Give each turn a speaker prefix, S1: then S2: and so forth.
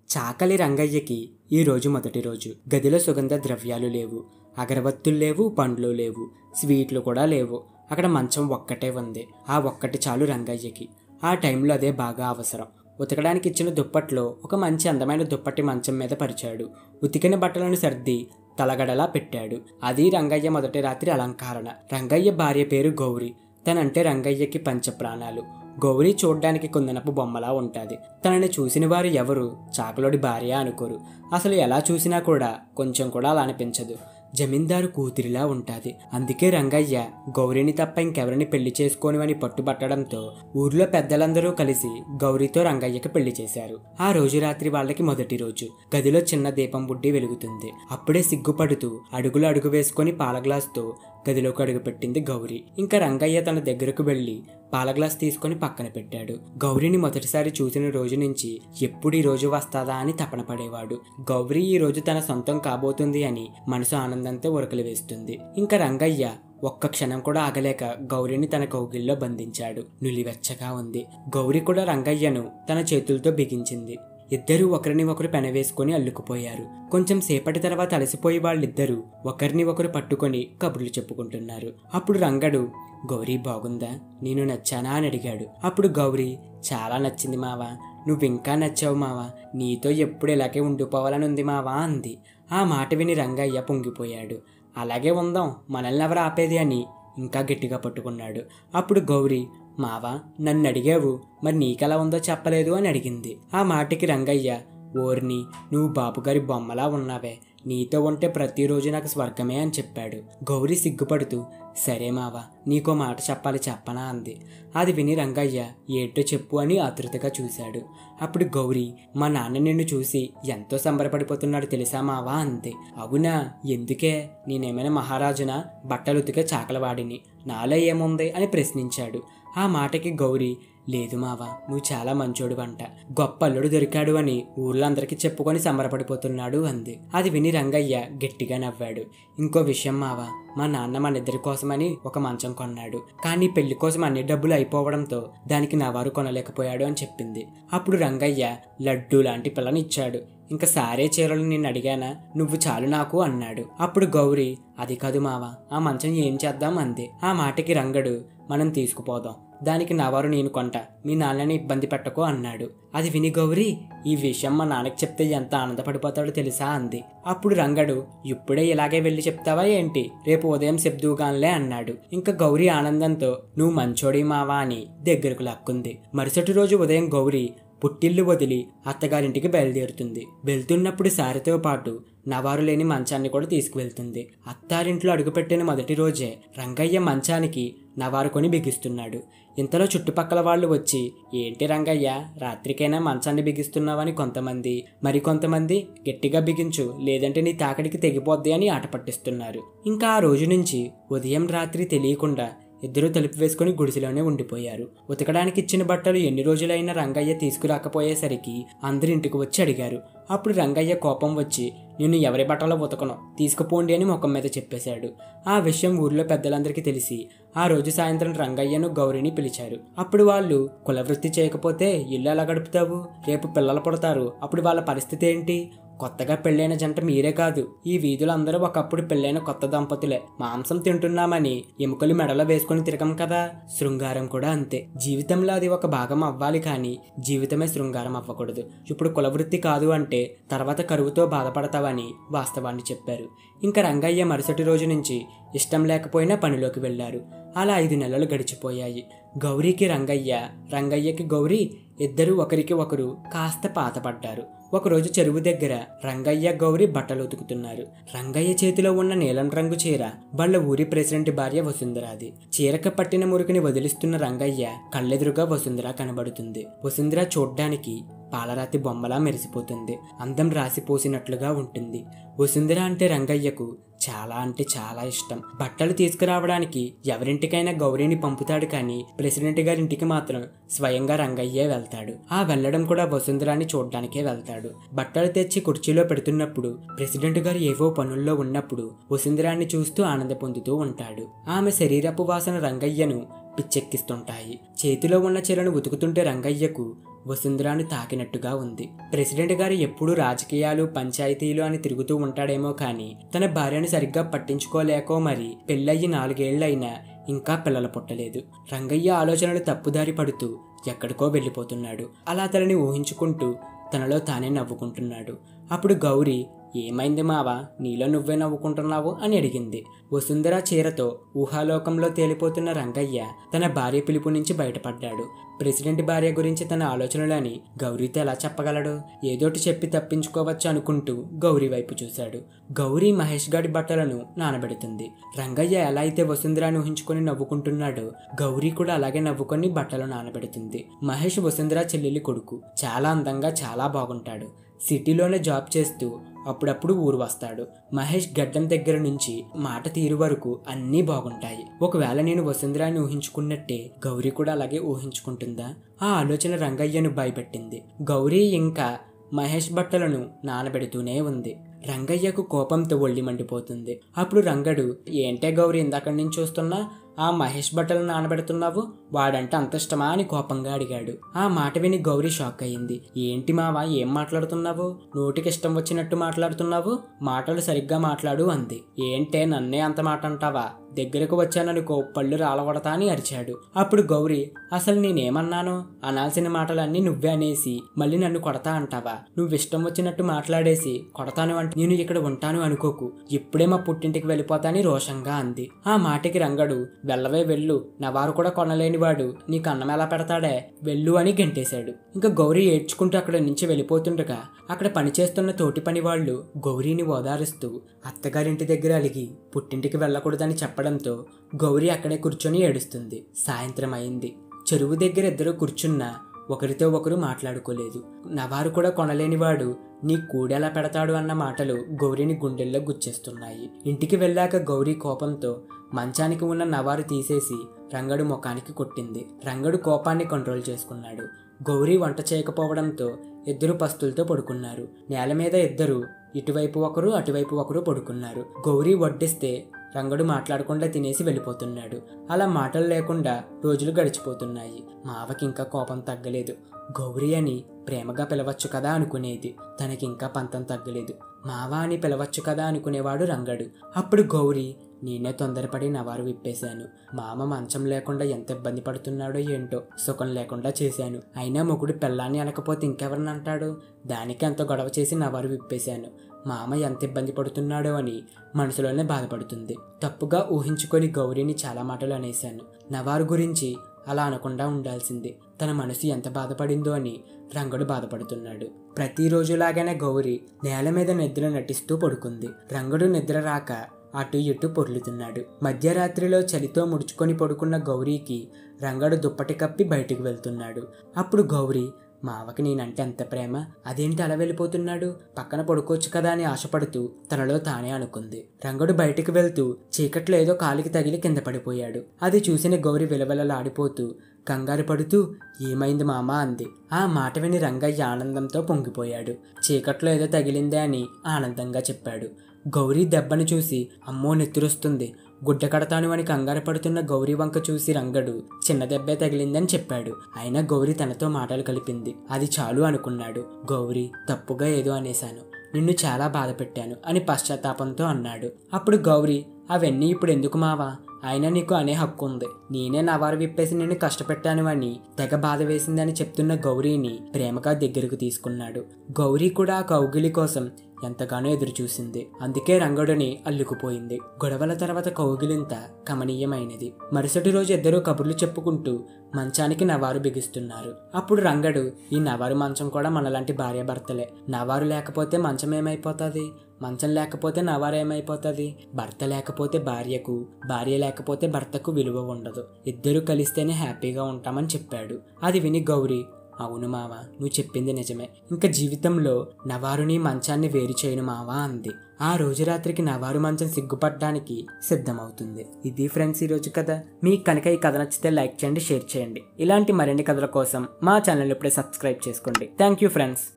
S1: చాకలి రంగయ్యకి ఈ రోజు మొదటి రోజు గదిలో సుగంధ ద్రవ్యాలు లేవు అగరబత్తులు లేవు పండ్లు లేవు స్వీట్లు కూడా లేవు అక్కడ మంచం ఒక్కటే ఉంది ఆ ఒక్కటి చాలు రంగయ్యకి ఆ టైంలో అదే బాగా అవసరం ఉతకడానికి ఇచ్చిన దుప్పట్లో ఒక మంచి అందమైన దుప్పటి మంచం మీద పరిచాడు ఉతికిన బట్టలను సర్ది తలగడలా పెట్టాడు అది రంగయ్య మొదటి రాత్రి అలంకరణ రంగయ్య భార్య పేరు గౌరి తనంటే రంగయ్యకి పంచ ప్రాణాలు గౌరీ చూడ్డానికి కుందనపు బొమ్మలా ఉంటుంది తనని చూసిన వారు ఎవరు చాకలోడి భార్య అనుకోరు అసలు ఎలా చూసినా కూడా కొంచెం కూడా అలా అనిపించదు జమీందారు కూతురిలా ఉంటుంది అందుకే రంగయ్య గౌరీని తప్ప ఇంకెవరిని పెళ్లి చేసుకోనివని పట్టుబట్టడంతో ఊర్లో పెద్దలందరూ కలిసి గౌరీతో రంగయ్యకి పెళ్లి చేశారు ఆ రోజు రాత్రి వాళ్ళకి మొదటి రోజు గదిలో చిన్న దీపం బుడ్డి వెలుగుతుంది అప్పుడే సిగ్గుపడుతూ అడుగులు అడుగు వేసుకొని పాల గ్లాస్తో గదిలోకి అడుగుపెట్టింది గౌరీ ఇంకా రంగయ్య తన దగ్గరకు వెళ్ళి పాల గ్లాస్ తీసుకొని పక్కన పెట్టాడు గౌరీని మొదటిసారి చూసిన రోజు నుంచి ఎప్పుడు ఈ రోజు వస్తాదా అని తపన పడేవాడు గౌరీ ఈ రోజు తన సొంతం కాబోతుంది అని మనసు ఆనందంతో ఉరకలు వేస్తుంది ఇంకా రంగయ్య ఒక్క క్షణం కూడా ఆగలేక గౌరీని తన కౌగిల్లో బంధించాడు నులివెచ్చగా ఉంది గౌరీ కూడా రంగయ్యను తన చేతులతో బిగించింది ఇద్దరూ ఒకరిని ఒకరు పెనవేసుకొని అల్లుకుపోయారు కొంచెం సేపటి తర్వాత అలసిపోయి వాళ్ళిద్దరూ ఒకరిని ఒకరు పట్టుకొని కబుర్లు చెప్పుకుంటున్నారు అప్పుడు రంగడు గౌరీ బాగుందా నేను నచ్చానా అని అడిగాడు అప్పుడు గౌరీ చాలా నచ్చింది మావా నువ్వు ఇంకా నచ్చావు మావా నీతో ఎప్పుడు ఇలాగే ఉండిపోవాలని ఉంది మావా అంది ఆ మాట విని రంగయ్య పొంగిపోయాడు అలాగే ఉందాం మనల్ని ఎవరు ఆపేది అని ఇంకా గట్టిగా పట్టుకున్నాడు అప్పుడు గౌరీ మావా నన్ను అడిగావు మరి నీకెలా ఉందో చెప్పలేదు అని అడిగింది ఆ మాటకి రంగయ్య ఓర్ని నువ్వు బాబుగారి బొమ్మలా ఉన్నావే నీతో ఉంటే ప్రతిరోజు నాకు స్వర్గమే అని చెప్పాడు గౌరీ సిగ్గుపడుతూ సరే మావా నీకో మాట చెప్పాలి చెప్పనా అంది అది విని రంగయ్య ఏంటో చెప్పు అని ఆతృతగా చూశాడు అప్పుడు గౌరీ మా నాన్న నిన్ను చూసి ఎంతో సంబరపడిపోతున్నాడు తెలుసా మావా అంది అవునా ఎందుకే నేనేమైనా మహారాజునా బట్టలు ఉతికే చాకలవాడిని నాలో ఏముంది అని ప్రశ్నించాడు ఆ మాటకి గౌరీ లేదు మావా నువ్వు చాలా మంచోడు అంట గొప్ప అల్లుడు దొరికాడు అని ఊర్లో అందరికీ చెప్పుకొని సంబరపడిపోతున్నాడు అంది అది విని రంగయ్య గట్టిగా నవ్వాడు ఇంకో విషయం మావా మా నాన్న మన ఇద్దరి కోసమని ఒక మంచం కొన్నాడు కానీ పెళ్లి కోసం అన్ని డబ్బులు అయిపోవడంతో దానికి నవారు కొనలేకపోయాడు అని చెప్పింది అప్పుడు రంగయ్య లడ్డు లాంటి పిల్లని ఇచ్చాడు ఇంకా సారే చీరలు నిన్ను అడిగానా నువ్వు చాలు నాకు అన్నాడు అప్పుడు గౌరీ అది కాదు మావా ఆ మంచం ఏం చేద్దాం అంది ఆ మాటకి రంగడు మనం తీసుకుపోదాం దానికి నవారు నేను కొంట మీ నాన్నని ఇబ్బంది పెట్టకు అన్నాడు అది విని గౌరీ ఈ విషయం మా నాన్నకి చెప్తే ఎంత ఆనందపడిపోతాడో తెలుసా అంది అప్పుడు రంగడు ఇప్పుడే ఇలాగే వెళ్ళి చెప్తావా ఏంటి రేపు ఉదయం చెప్దువుగాన్లే అన్నాడు ఇంకా గౌరీ ఆనందంతో నువ్వు మంచోడి మావా అని దగ్గరకు లాక్కుంది మరుసటి రోజు ఉదయం గౌరీ పుట్టిల్లు వదిలి అత్తగారింటికి బయలుదేరుతుంది వెళ్తున్నప్పుడు సారితో పాటు నవారు లేని మంచాన్ని కూడా తీసుకువెళ్తుంది అత్తారింట్లో అడుగుపెట్టిన మొదటి రోజే రంగయ్య మంచానికి నవారు కొని బిగిస్తున్నాడు ఇంతలో చుట్టుపక్కల వాళ్ళు వచ్చి ఏంటి రంగయ్య రాత్రికైనా మంచాన్ని బిగిస్తున్నావని కొంతమంది మరికొంతమంది గట్టిగా బిగించు లేదంటే నీ తాకడికి తెగిపోద్ది అని ఆట పట్టిస్తున్నారు ఇంకా ఆ రోజు నుంచి ఉదయం రాత్రి తెలియకుండా ఇద్దరూ తలుపు వేసుకుని గుడిసెలోనే ఉండిపోయారు ఉతకడానికి ఇచ్చిన బట్టలు ఎన్ని రోజులైనా రంగయ్య తీసుకురాకపోయేసరికి అందరి ఇంటికి వచ్చి అడిగారు అప్పుడు రంగయ్య కోపం వచ్చి నేను ఎవరి బట్టలో ఉతకను తీసుకుపోండి అని ముఖం మీద చెప్పేశాడు ఆ విషయం ఊర్లో పెద్దలందరికీ తెలిసి ఆ రోజు సాయంత్రం రంగయ్యను గౌరిని పిలిచారు అప్పుడు వాళ్ళు కులవృత్తి చేయకపోతే ఇల్లు ఎలా గడుపుతావు రేపు పిల్లలు పుడతారు అప్పుడు వాళ్ళ పరిస్థితి ఏంటి కొత్తగా పెళ్ళైన జంట మీరే కాదు ఈ వీధులు అందరూ ఒకప్పుడు పెళ్ళైన కొత్త దంపతులే మాంసం తింటున్నామని ఎముకలు మెడలో వేసుకుని తిరగం కదా శృంగారం కూడా అంతే జీవితంలో అది ఒక భాగం అవ్వాలి కానీ జీవితమే శృంగారం అవ్వకూడదు ఇప్పుడు కులవృత్తి కాదు అంటే తర్వాత కరువుతో బాధపడతావని వాస్తవాన్ని చెప్పారు ఇంకా రంగయ్య మరుసటి రోజు నుంచి ఇష్టం లేకపోయినా పనిలోకి వెళ్లారు అలా ఐదు నెలలు గడిచిపోయాయి గౌరీకి రంగయ్య రంగయ్యకి గౌరీ ఇద్దరు ఒకరికి ఒకరు కాస్త పాతపడ్డారు ఒకరోజు చెరువు దగ్గర రంగయ్య గౌరి బట్టలు ఉతుకుతున్నారు రంగయ్య చేతిలో ఉన్న నీలం రంగు చీర వాళ్ళ ఊరి ప్రెసిడెంట్ భార్య వసుంధరాది చీరక పట్టిన మురికిని వదిలిస్తున్న రంగయ్య కళ్ళెదురుగా వసుంధర కనబడుతుంది వసుంధర చూడ్డానికి పాలరాతి బొమ్మలా మెరిసిపోతుంది అందం రాసిపోసినట్లుగా ఉంటుంది వసుంధర అంటే రంగయ్యకు చాలా అంటే చాలా ఇష్టం బట్టలు తీసుకురావడానికి ఎవరింటికైనా గౌరీని పంపుతాడు కానీ ప్రెసిడెంట్ గారి ఇంటికి మాత్రం స్వయంగా రంగయ్యే వెళ్తాడు ఆ వెళ్ళడం కూడా వసుంధరాని చూడ్డానికే వెళ్తాడు బట్టలు తెచ్చి కుర్చీలో పెడుతున్నప్పుడు ప్రెసిడెంట్ గారు ఏవో పనుల్లో ఉన్నప్పుడు వసుంధరాన్ని చూస్తూ ఆనంద పొందుతూ ఉంటాడు ఆమె శరీరపు వాసన రంగయ్యను పిచ్చెక్కిస్తుంటాయి చేతిలో ఉన్న చీరను ఉతుకుతుంటే రంగయ్యకు వసుంధరాను తాకినట్టుగా ఉంది ప్రెసిడెంట్ గారు ఎప్పుడూ రాజకీయాలు పంచాయతీలు అని తిరుగుతూ ఉంటాడేమో కానీ తన భార్యను సరిగ్గా పట్టించుకోలేకో మరి పెళ్ళయ్యి నాలుగేళ్లైనా ఇంకా పిల్లలు పుట్టలేదు రంగయ్య ఆలోచనలు తప్పుదారి పడుతూ ఎక్కడికో వెళ్ళిపోతున్నాడు అలా తనని ఊహించుకుంటూ తనలో తానే నవ్వుకుంటున్నాడు అప్పుడు గౌరీ ఏమైంది మావా నీలో నువ్వే నవ్వుకుంటున్నావు అని అడిగింది వసుంధర చీరతో ఊహాలోకంలో తేలిపోతున్న రంగయ్య తన భార్య పిలుపు నుంచి బయటపడ్డాడు ప్రెసిడెంట్ భార్య గురించి తన ఆలోచనలని గౌరీతో ఎలా చెప్పగలడు ఏదోటి చెప్పి తప్పించుకోవచ్చు అనుకుంటూ గౌరీ వైపు చూశాడు గౌరీ మహేష్ గాడి బట్టలను నానబెడుతుంది రంగయ్య ఎలా అయితే వసుంధరాను ఊహించుకొని నవ్వుకుంటున్నాడో గౌరీ కూడా అలాగే నవ్వుకొని బట్టలు నానబెడుతుంది మహేష్ వసుంధర చెల్లెలి కొడుకు చాలా అందంగా చాలా బాగుంటాడు సిటీలోనే జాబ్ చేస్తూ అప్పుడప్పుడు ఊరు వస్తాడు మహేష్ గడ్డం దగ్గర నుంచి మాట తీరు వరకు అన్నీ బాగుంటాయి ఒకవేళ నేను వసుంధరాన్ని ఊహించుకున్నట్టే గౌరీ కూడా అలాగే ఊహించుకుంటుందా ఆ ఆలోచన రంగయ్యను భయపెట్టింది గౌరీ ఇంకా మహేష్ బట్టలను నానబెడుతూనే ఉంది రంగయ్యకు కోపంతో ఒళ్ళి మండిపోతుంది అప్పుడు రంగడు ఏంటే గౌరీ ఇందాక నుంచి చూస్తున్నా ఆ మహేష్ బట్టలు నానబెడుతున్నావు వాడంటే అంత ఇష్టమా అని కోపంగా అడిగాడు ఆ మాట విని గౌరీ షాక్ అయింది ఏంటి మావా ఏం మాట్లాడుతున్నావు నోటికి ఇష్టం వచ్చినట్టు మాట్లాడుతున్నావు మాటలు సరిగ్గా మాట్లాడు అంది ఏంటే నన్నే అంత మాట అంటావా దగ్గరకు వచ్చాననుకో పళ్ళు రాలగొడతా అని అరిచాడు అప్పుడు గౌరీ అసలు నేనేమన్నాను అనాల్సిన మాటలన్నీ నువ్వే అనేసి మళ్ళీ నన్ను కొడతా అంటావా నువ్వు ఇష్టం వచ్చినట్టు మాట్లాడేసి కొడతాను అంటే నేను ఇక్కడ ఉంటాను అనుకోకు ఇప్పుడే మా పుట్టింటికి వెళ్ళిపోతాని రోషంగా అంది ఆ మాటకి రంగడు వెళ్ళవే వెళ్ళు నా వారు కూడా కొనలేనివాడు నీకు అన్నం ఎలా పెడతాడే వెళ్ళు అని గంటేశాడు ఇంకా గౌరీ ఏడ్చుకుంటూ అక్కడ నుంచి వెళ్ళిపోతుండగా అక్కడ పనిచేస్తున్న తోటి పని వాళ్ళు గౌరీని ఓదారుస్తూ అత్తగారింటి దగ్గర అలిగి పుట్టింటికి వెళ్ళకూడదని చెప్పడంతో గౌరీ అక్కడే కూర్చొని ఏడుస్తుంది సాయంత్రం అయింది చెరువు దగ్గర ఇద్దరు కూర్చున్నా ఒకరితో ఒకరు మాట్లాడుకోలేదు నవారు కూడా కొనలేనివాడు నీ కూడెలా పెడతాడు అన్న మాటలు గౌరీని గుండెల్లో గుచ్చేస్తున్నాయి ఇంటికి వెళ్ళాక గౌరీ కోపంతో మంచానికి ఉన్న నవారు తీసేసి రంగడు ముఖానికి కొట్టింది రంగడు కోపాన్ని కంట్రోల్ చేసుకున్నాడు గౌరీ వంట చేయకపోవడంతో ఇద్దరు పస్తులతో పడుకున్నారు నేల మీద ఇద్దరు ఇటువైపు ఒకరు అటువైపు ఒకరు పడుకున్నారు గౌరీ వడ్డిస్తే రంగడు మాట్లాడకుండా తినేసి వెళ్ళిపోతున్నాడు అలా మాటలు లేకుండా రోజులు గడిచిపోతున్నాయి మావకి ఇంకా కోపం తగ్గలేదు గౌరీ అని ప్రేమగా పిలవచ్చు కదా అనుకునేది తనకింకా పంతం తగ్గలేదు మావా అని పిలవచ్చు కదా అనుకునేవాడు రంగడు అప్పుడు గౌరీ నేనే తొందరపడి నవారు విప్పేశాను మామ మంచం లేకుండా ఎంత ఇబ్బంది పడుతున్నాడో ఏంటో సుఖం లేకుండా చేశాను అయినా మొగుడు పెళ్ళాన్ని అనకపోతే ఇంకెవరిని అంటాడు దానికి అంత గొడవ చేసి నవారు విప్పేశాను మామ ఎంత ఇబ్బంది పడుతున్నాడో అని మనసులోనే బాధపడుతుంది తప్పుగా ఊహించుకొని గౌరీని చాలా మాటలు అనేశాను నవారు గురించి అలా అనకుండా ఉండాల్సింది తన మనసు ఎంత బాధపడిందో అని రంగడు బాధపడుతున్నాడు ప్రతిరోజులాగానే గౌరి నేల మీద నిద్ర నటిస్తూ పడుకుంది రంగడు నిద్ర రాక అటు ఇటు పొర్లుతున్నాడు మధ్యరాత్రిలో చలితో ముడుచుకొని పడుకున్న గౌరీకి రంగడు దుప్పటి కప్పి బయటికి వెళ్తున్నాడు అప్పుడు గౌరీ మావకి నేనంటే ఎంత ప్రేమ అదేంటి అలా వెళ్ళిపోతున్నాడు పక్కన పడుకోవచ్చు కదా అని ఆశపడుతూ తనలో తానే అనుకుంది రంగడు బయటికి వెళ్తూ చీకట్లో ఏదో కాలికి తగిలి కింద పడిపోయాడు అది చూసిన గౌరి విలవిలలాడిపోతూ కంగారు పడుతూ ఏమైంది మామ అంది ఆ మాట విని రంగయ్య ఆనందంతో పొంగిపోయాడు చీకట్లో ఏదో తగిలిందే అని ఆనందంగా చెప్పాడు గౌరీ దెబ్బను చూసి అమ్మో నెత్తురుస్తుంది గుడ్డ కడతాను అని కంగారు పడుతున్న గౌరీ వంక చూసి రంగడు చిన్న దెబ్బే తగిలిందని చెప్పాడు అయినా గౌరీ తనతో మాటలు కలిపింది అది చాలు అనుకున్నాడు గౌరీ తప్పుగా ఏదో అనేశాను నిన్ను చాలా బాధ పెట్టాను అని పశ్చాత్తాపంతో అన్నాడు అప్పుడు గౌరీ అవన్నీ ఇప్పుడు ఎందుకు మావా అయినా నీకు అనే హక్కు ఉంది నేనే నా వారు విప్పేసి నిన్ను కష్టపెట్టాను అని తెగ బాధ వేసిందని చెప్తున్న గౌరీని ప్రేమగా దగ్గరకు తీసుకున్నాడు గౌరీ కూడా ఆ కౌగిలి కోసం ఎంతగానో ఎదురు చూసింది అందుకే రంగడుని అల్లుకుపోయింది గొడవల తర్వాత కౌగిలింత కమనీయమైనది మరుసటి రోజు ఇద్దరూ కబుర్లు చెప్పుకుంటూ మంచానికి నవారు బిగిస్తున్నారు అప్పుడు రంగడు ఈ నవారు మంచం కూడా మనలాంటి భార్యాభర్తలే నవారు లేకపోతే మంచం ఏమైపోతుంది మంచం లేకపోతే నవారు ఏమైపోతుంది భర్త లేకపోతే భార్యకు భార్య లేకపోతే భర్తకు విలువ ఉండదు ఇద్దరు కలిస్తేనే హ్యాపీగా ఉంటామని చెప్పాడు అది విని గౌరీ అవును మావా నువ్వు చెప్పింది నిజమే ఇంకా జీవితంలో నవారుని మంచాన్ని వేరు చేయను మావా అంది ఆ రోజు రాత్రికి నవారు మంచం సిగ్గుపడడానికి సిద్ధమవుతుంది ఇది ఫ్రెండ్స్ ఈ రోజు కథ మీకు కనుక ఈ కథ నచ్చితే లైక్ చేయండి షేర్ చేయండి ఇలాంటి మరిన్ని కథల కోసం మా ఛానల్ ఇప్పుడే సబ్స్క్రైబ్ చేసుకోండి థ్యాంక్ యూ ఫ్రెండ్స్